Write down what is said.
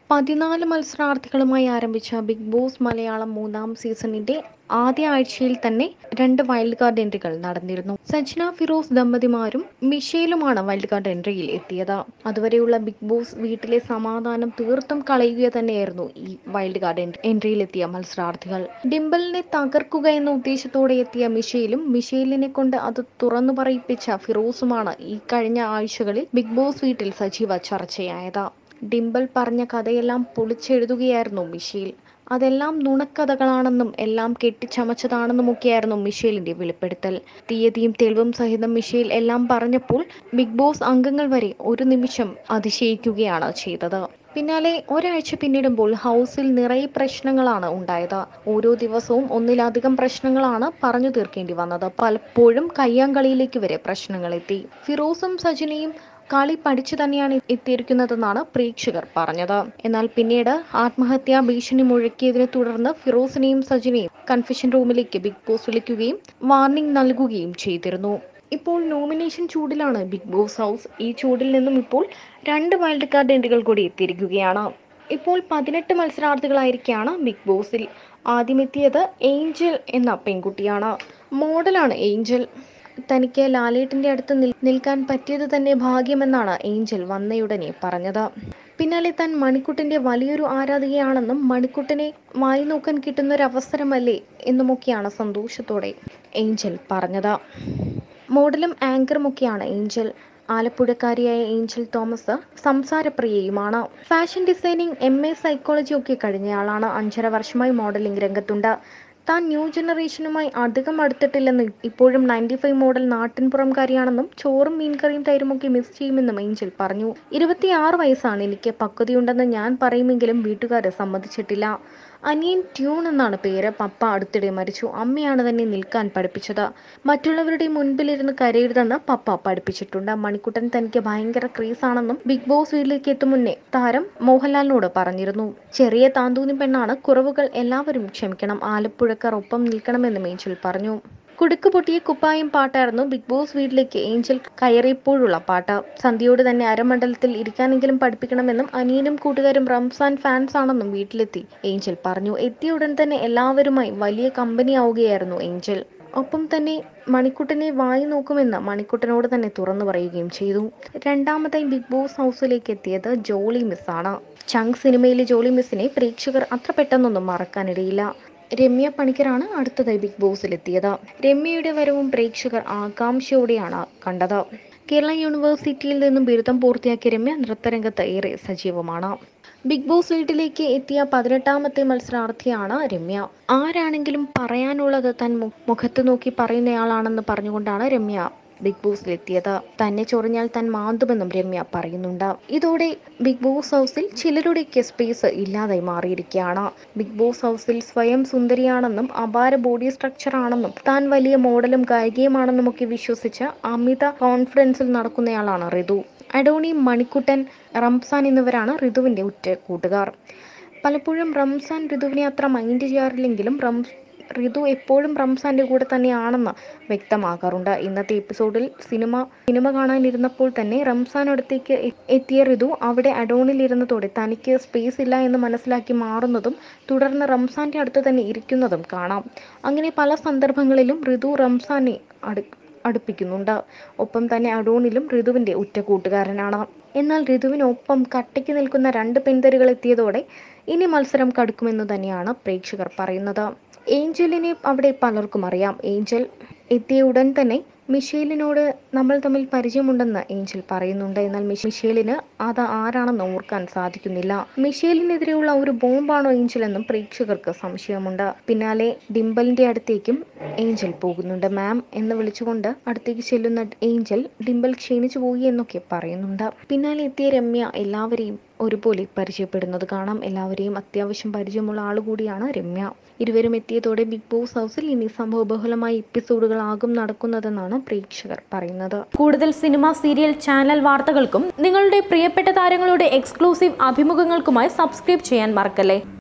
പതിനാല് മത്സരാർത്ഥികളുമായി ആരംഭിച്ച big boss Malayalam മൂന്നാം സീസണിന്റെ ആദ്യ ആഴ്ചയിൽ തന്നെ രണ്ട് വൈൽഡ് കാർഡ് എൻട്രികൾ നടന്നിരുന്നു സജ്ന ഫിറോസ് ദമ്പതിമാരും മിഷേലുമാണ് വൈൽഡ് കാർഡ് എൻട്രിയിൽ എത്തിയത് അതുവരെയുള്ള ബിഗ് ബോസ് വീട്ടിലെ സമാധാനം തീർത്തും കളയുക തന്നെയായിരുന്നു ഈ വൈൽഡ് കാർഡ് എൻട്രിയിൽ എത്തിയ മത്സരാർത്ഥികൾ ഡിംബലിനെ തകർക്കുക എന്ന ഉദ്ദേശത്തോടെ എത്തിയ മിഷേലും മിഷേലിനെ കൊണ്ട് അത് തുറന്നു പറയിപ്പിച്ച ഫിറോസുമാണ് ഈ കഴിഞ്ഞ ആഴ്ചകളിൽ ബിഗ് ബോസ് വീട്ടിൽ സജീവ ചർച്ചയായത് ഡിംബൽ പറഞ്ഞ കഥയെല്ലാം പൊളിച്ചെഴുതുകയായിരുന്നു മിഷേൽ അതെല്ലാം നുണക്കഥകളാണെന്നും എല്ലാം കെട്ടിച്ചമച്ചതാണെന്നുമൊക്കെയായിരുന്നു മിഷേലിന്റെ വെളിപ്പെടുത്തൽ തീയതിയും തെളിവും സഹിതം മിഷേൽ എല്ലാം പറഞ്ഞപ്പോൾ ബിഗ് ബോസ് അംഗങ്ങൾ വരെ ഒരു നിമിഷം അതിശയിക്കുകയാണ് ചെയ്തത് പിന്നാലെ ഒരാഴ്ച പിന്നിടുമ്പോൾ ഹൗസിൽ നിറയെ പ്രശ്നങ്ങളാണ് ഉണ്ടായത് ഓരോ ദിവസവും ഒന്നിലധികം പ്രശ്നങ്ങളാണ് പറഞ്ഞു തീർക്കേണ്ടി വന്നത് പലപ്പോഴും കയ്യാങ്കളിയിലേക്ക് വരെ പ്രശ്നങ്ങൾ എത്തി ഫിറോസും സജിനയും കളി പഠിച്ചു തന്നെയാണ് എത്തിയിരിക്കുന്നതെന്നാണ് പ്രേക്ഷകർ പറഞ്ഞത് എന്നാൽ പിന്നീട് ആത്മഹത്യാ ഭീഷണി മുഴക്കിയതിനെ തുടർന്ന് ഫിറോസിനെയും സജിനെയും കൺഫ്യൂഷൻ റൂമിലേക്ക് ബിഗ് ബോസ് വിളിക്കുകയും വാർണിംഗ് നൽകുകയും ചെയ്തിരുന്നു ഇപ്പോൾ നോമിനേഷൻ ചൂടിലാണ് ബിഗ് ബോസ് ഹൗസ് ഈ ചൂടിൽ നിന്നും ഇപ്പോൾ രണ്ട് വൈൽഡ് കാർഡ് എൻട്രികൾ കൂടി എത്തിയിരിക്കുകയാണ് ഇപ്പോൾ പതിനെട്ട് മത്സരാർത്ഥികളായിരിക്കുകയാണ് ബിഗ് ബോസിൽ ആദ്യമെത്തിയത് ഏഞ്ചൽ എന്ന പെൺകുട്ടിയാണ് മോഡലാണ് ഏഞ്ചൽ തനിക്ക് ലാലേട്ടിന്റെ അടുത്ത് നിൽക്കാൻ പറ്റിയത് തന്നെ ഭാഗ്യമെന്നാണ് ഏഞ്ചൽ വന്നയുടനെ പറഞ്ഞത് പിന്നാലെ താൻ മണിക്കുട്ടന്റെ വലിയൊരു ആരാധികയാണെന്നും മണിക്കുട്ടനെ വായി നോക്കാൻ കിട്ടുന്ന ഒരു അവസരമല്ലേ എന്നുമൊക്കെയാണ് സന്തോഷത്തോടെ ഏഞ്ചൽ പറഞ്ഞത് മോഡലും ആങ്കറുമൊക്കെയാണ് ഏഞ്ചൽ ആലപ്പുഴക്കാരിയായ ഏഞ്ചൽ തോമസ് സംസാരപ്രിയയുമാണ് fashion designing M A psychology ഒക്കെ കഴിഞ്ഞയാളാണ് അഞ്ചര വർഷമായി മോഡലിംഗ് രംഗത്തുണ്ട് താൻ ന്യൂ ജനറേഷനുമായി അധികം അടുത്തിട്ടില്ലെന്നും ഇപ്പോഴും നയൻറ്റി ഫൈവ് മോഡൽ നാട്ടിൻപുറംകാരിയാണെന്നും ചോറും മീൻകറിയും തൈരുമൊക്കെ മിസ് ചെയ്യുമെന്നും ഏഞ്ചൽ പറഞ്ഞു ഇരുപത്തിയാറ് വയസ്സാണ് എനിക്ക് പക്വതയുണ്ടെന്ന് ഞാൻ പറയുമെങ്കിലും വീട്ടുകാർ സമ്മതിച്ചിട്ടില്ല അനിയൻ ട്യൂൺ എന്നാണ് പേര് പപ്പ അടുത്തിടെ മരിച്ചു അമ്മയാണ് തന്നെ നിൽക്കാൻ പഠിപ്പിച്ചത് മറ്റുള്ളവരുടെ മുൻപിലിരുന്ന് കരയരുതെന്ന് പപ്പ പഠിപ്പിച്ചിട്ടുണ്ട് മണിക്കുട്ടൻ തനിക്ക് ഭയങ്കര ക്രീസാണെന്നും ബിഗ് ബോസ് വീട്ടിലേക്ക് എത്തും മുന്നേ താരം മോഹൻലാലിനോട് പറഞ്ഞിരുന്നു ചെറിയ താന്തൂന്നി പെണ്ണാണ് കുറവുകൾ എല്ലാവരും ക്ഷമിക്കണം ആലപ്പുഴക്കാർ ഒപ്പം നിൽക്കണമെന്നും ഏഞ്ചൽ പറഞ്ഞു കുടുക്ക് പൊട്ടിയ കുപ്പായം പാട്ടായിരുന്നു ബിഗ് ബോസ് വീട്ടിലേക്ക് ഏഞ്ചൽ കയറിയപ്പോഴുള്ള പാട്ട് സന്ധ്യയോട് തന്നെ അരമണ്ഡലത്തിൽ ഇരിക്കാനെങ്കിലും പഠിപ്പിക്കണമെന്നും അനിയനും കൂട്ടുകാരും റംസാൻ ഫാൻസ് ആണെന്നും വീട്ടിലെത്തി ഏഞ്ചൽ പറഞ്ഞു എത്തിയ ഉടൻ തന്നെ എല്ലാവരുമായി വലിയ കമ്പനി ആവുകയായിരുന്നു ഏഞ്ചൽ ഒപ്പം തന്നെ മണിക്കുട്ടനെ വായി നോക്കുമെന്ന് മണിക്കുട്ടനോട് തന്നെ തുറന്നു പറയുകയും ചെയ്തു രണ്ടാമതായി ബിഗ് ബോസ് ഹൗസിലേക്ക് എത്തിയത് ജോളി മിസ്സാണ് ചങ് സിനിമയിലെ ജോളി മിസ്സിനെ പ്രേക്ഷകർ അത്ര പെട്ടെന്നൊന്നും മറക്കാനിടയില്ല രമ്യ പണിക്കറാണ് അടുത്തതായി ബിഗ് ബോസിലെത്തിയത് രമ്യയുടെ വരവും പ്രേക്ഷകർ ആകാംക്ഷയോടെയാണ് കണ്ടത് കേരള യൂണിവേഴ്സിറ്റിയിൽ നിന്നും ബിരുദം പൂർത്തിയാക്കിയ രമ്യ നൃത്തരംഗത്ത് ഏറെ സജീവമാണ് ബിഗ് ബോസ് വീട്ടിലേക്ക് എത്തിയ പതിനെട്ടാമത്തെ മത്സരാർത്ഥിയാണ് രമ്യ ആരാണെങ്കിലും പറയാനുള്ളത് താൻ മുഖത്ത് നോക്കി പറയുന്നയാളാണെന്ന് പറഞ്ഞുകൊണ്ടാണ് രമ്യ ബിഗ് ബോസിലെത്തിയത് തന്നെ ചൊറിഞ്ഞാൽ താൻ മാന്തുമെന്നും രമ്യ പറയുന്നുണ്ട് ഇതോടെ ബിഗ് ബോസ് ഹൗസിൽ ചിലരുടെയൊക്കെ സ്പേസ് ഇല്ലാതായി മാറിയിരിക്കുകയാണ് ബിഗ് ബോസ് ഹൗസിൽ സ്വയം സുന്ദരിയാണെന്നും അപാര ബോഡി സ്ട്രക്ചർ ആണെന്നും താൻ വലിയ മോഡലും ഗായികയുമാണെന്നും ഒക്കെ വിശ്വസിച്ച് അമിത കോൺഫിഡൻസിൽ നടക്കുന്നയാളാണ് ഋതു അഡോണി മണിക്കുട്ടൻ റംസാൻ എന്നിവരാണ് ഋതുവിൻ്റെ ഉറ്റ കൂട്ടുകാർ പലപ്പോഴും റംസാൻ ഋതുവിനെ അത്ര മൈൻഡ് ചെയ്യാറില്ലെങ്കിലും റംസ് ഋതു എപ്പോഴും റംസാന്റെ കൂടെ തന്നെയാണെന്ന് വ്യക്തമാകാറുണ്ട് ഇന്നത്തെ എപ്പിസോഡിൽ സിനിമ സിനിമ കാണാനിരുന്നപ്പോൾ തന്നെ റംസാനടുത്തേക്ക് എത്തിയ ഋതു അവിടെ അഡോണിൽ ഇരുന്നതോടെ തനിക്ക് സ്പേസ് ഇല്ല എന്ന് മനസ്സിലാക്കി മാറുന്നതും തുടർന്ന് റംസാന്റെ അടുത്ത് തന്നെ ഇരിക്കുന്നതും കാണാം അങ്ങനെ പല സന്ദർഭങ്ങളിലും ഋതു റംസാനെ അടു അടുപ്പിക്കുന്നുണ്ട് ഒപ്പം തന്നെ അഡോണിലും ഋതുവിന്റെ ഉറ്റ കൂട്ടുകാരനാണ് എന്നാൽ ഋതുവിനൊപ്പം കട്ടയ്ക്ക് നിൽക്കുന്ന രണ്ട് പെൺതരികൾ എത്തിയതോടെ ഇനി മത്സരം കടുക്കുമെന്ന് തന്നെയാണ് പ്രേക്ഷകർ പറയുന്നത് ഏഞ്ചലിനെ അവിടെ പലർക്കും അറിയാം ഏഞ്ചൽ എത്തിയ ഉടൻ തന്നെ മിഷേലിനോട് നമ്മൾ തമ്മിൽ പരിചയമുണ്ടെന്ന് ഏഞ്ചൽ പറയുന്നുണ്ട് എന്നാൽ മിഷേലിന് അത് ആരാണെന്ന് ഓർക്കാൻ സാധിക്കുന്നില്ല മിഷേലിനെതിരെയുള്ള ഒരു ബോംബാണോ ഏഞ്ചൽ എന്നും പ്രേക്ഷകർക്ക് സംശയമുണ്ട് പിന്നാലെ ഡിംബലിന്റെ അടുത്തേക്കും ഏഞ്ചൽ പോകുന്നുണ്ട് മാം എന്ന് വിളിച്ചുകൊണ്ട് അടുത്തേക്ക് ചെല്ലുന്ന ഏഞ്ചൽ ഡിംബൽ ക്ഷീണിച്ചു പോയി എന്നൊക്കെ പറയുന്നുണ്ട് പിന്നാലെ എത്തിയ രമ്യ എല്ലാവരെയും ഒരുപോലെ പരിചയപ്പെടുന്നത് കാണാം എല്ലാവരെയും അത്യാവശ്യം പരിചയമുള്ള ആളുകൂടിയാണ് രമ്യ ഇരുവരും എത്തിയതോടെ ബിഗ് ബോസ് ഹൗസിൽ ഇനി സംഭവബഹുലമായ എപ്പിസോഡുകളാകും നടക്കുന്നതെന്നാണ് പ്രേക്ഷകർ പറയുന്നത് കൂടുതൽ സിനിമ സീരിയൽ ചാനൽ വാർത്തകൾക്കും നിങ്ങളുടെ പ്രിയപ്പെട്ട താരങ്ങളുടെ എക്സ്ക്ലൂസീവ് അഭിമുഖങ്ങൾക്കുമായി സബ്സ്ക്രൈബ് ചെയ്യാൻ മറക്കല്ലേ